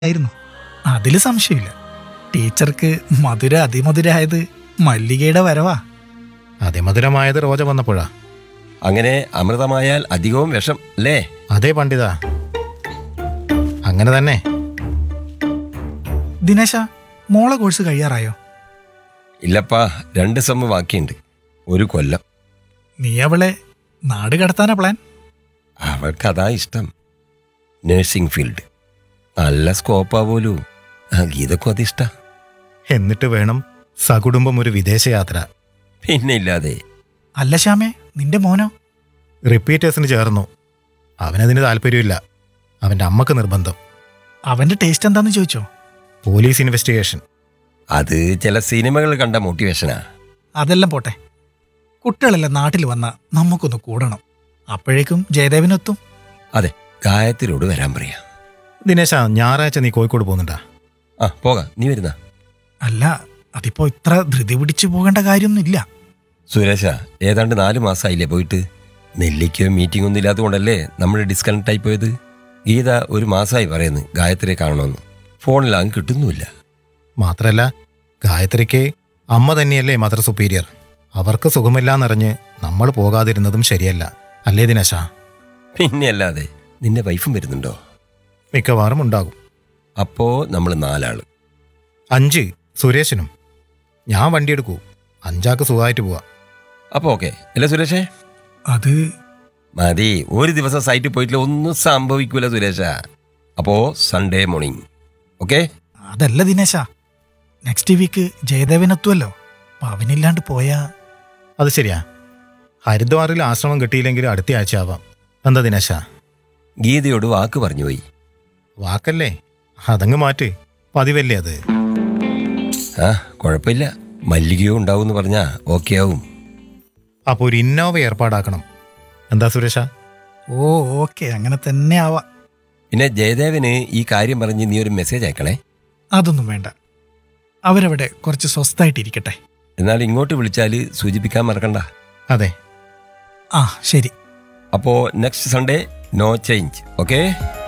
ആയിരുന്നു അതിൽ സംശയമില്ല ടീച്ചർക്ക് മധുര അതിമധുരായത് മല്ലികയുടെ വരവാ അതിമധുരമായത് റോജ വന്നപ്പോഴാ അങ്ങനെ അമൃതമായാൽ അധികവും വിഷം അല്ലേ അതേ പണ്ഡിത അങ്ങനെ തന്നെ ദിനേശ മോളെ കോഴ്സ് കഴിയാറായോ ഇല്ലപ്പാ രണ്ട് സെമ്മ് ബാക്കിയുണ്ട് ഒരു കൊല്ലം നീ അവളെ നാട് കടത്താനാ പ്ലാൻ അവൾക്ക് അതാ ഇഷ്ടം നഴ്സിംഗ് ഫീൽഡ് നല്ല സ്കോപ്പാ പോലൂ ആ ഗീതക്കും അതിഷ്ട എന്നിട്ട് വേണം സകുടുംബം ഒരു വിദേശയാത്ര പിന്നെ ഇല്ലാതെ അല്ല ശ്യാമേ നിന്റെ മോനോ റിപ്പീറ്റേഴ്സിന് ചേർന്നു അവനതിന് താല്പര്യമില്ല അവൻ്റെ അമ്മക്ക് നിർബന്ധം അവന്റെ ടേസ്റ്റ് എന്താന്ന് ചോദിച്ചോ പോലീസ് ഇൻവെസ്റ്റിഗേഷൻ അത് ചില സിനിമകൾ കണ്ട മോട്ടിവേഷനാ അതെല്ലാം പോട്ടെ കുട്ടികളെല്ലാം നാട്ടിൽ വന്ന നമുക്കൊന്ന് കൂടണം അപ്പോഴേക്കും ജയദേവനെത്തും അതെ ഗായത്രിയോട് വരാൻ പറയാ ദിനേശ ഞായറാഴ്ച നീ കോഴിക്കോട് പോകുന്നുണ്ടാ ആ പോകാം നീ വരുന്ന അല്ല അതിപ്പോ ഇത്ര ധൃതി പിടിച്ചു പോകേണ്ട കാര്യമൊന്നുമില്ല സുരേഷ ഏതാണ്ട് നാല് മാസമായില്ലേ പോയിട്ട് നെല്ലിക്കോ മീറ്റിംഗ് ഒന്നും ഇല്ലാത്തതുകൊണ്ടല്ലേ നമ്മൾ ഡിസ്കണക്ട് ആയി പോയത് ഗീത ഒരു മാസമായി പറയുന്നു ഗായത്രിയെ കാണണമെന്ന് ഫോണിലാകും കിട്ടുന്നുമില്ല മാത്രല്ല ഗായത്രിക്ക് അമ്മ തന്നെയല്ലേ മദർ സുപ്പീരിയർ അവർക്ക് സുഖമില്ലാന്നറിഞ്ഞ് നമ്മൾ പോകാതിരുന്നതും ശരിയല്ല അല്ലേ ദിനേശ പിന്നെ അല്ലാതെ നിന്റെ വൈഫും വരുന്നുണ്ടോ മിക്കവാറും ഉണ്ടാകും അപ്പോ നമ്മൾ നാലാള് അഞ്ച് സുരേഷിനും ഞാൻ വണ്ടിയെടുക്കൂ അഞ്ചാക്ക് സുഖമായിട്ട് പോവാ അപ്പൊ ഓക്കെ അല്ലേ സുരേഷേ അത് മതി ഒരു ദിവസം സൈറ്റിൽ പോയിട്ടില്ല ഒന്നും സംഭവിക്കൂല സുരേഷ അപ്പോ സൺഡേ മോർണിംഗ് ഓക്കെ അതല്ല ദിനേശ നെക്സ്റ്റ് വീക്ക് ജയദേവനെത്തുമല്ലോ അപ്പൊ അവനില്ലാണ്ട് പോയാ അത് ശരിയാ ഹരിദ്വാറിൽ ആശ്രമം കിട്ടിയില്ലെങ്കിൽ അടുത്ത ആഴ്ച ആവാം എന്താ ദിനേശ ഗീതയോട് വാക്ക് പറഞ്ഞു പോയി വാക്കല്ലേ അതങ്ങ് മാറ്റ് പതിവല്ലേ അത് ആ കുഴപ്പമില്ല മല്ലികയോ ഉണ്ടാവും എന്ന് പറഞ്ഞാ ഓക്കെ ആവും അപ്പോൾ ഒരു ഇന്നോവ ഏർപ്പാടാക്കണം എന്താ സുരേഷ ഓ ഓക്കെ അങ്ങനെ തന്നെ ആവാ പിന്നെ ജയദേവന് ഈ കാര്യം പറഞ്ഞ് നീ ഒരു മെസ്സേജ് അയക്കണേ അതൊന്നും വേണ്ട അവരവിടെ കുറച്ച് സ്വസ്ഥായിട്ടിരിക്കട്ടെ എന്നാൽ ഇങ്ങോട്ട് വിളിച്ചാൽ സൂചിപ്പിക്കാൻ മറക്കണ്ട അതെ ആ ശരി അപ്പോ next Sunday no change okay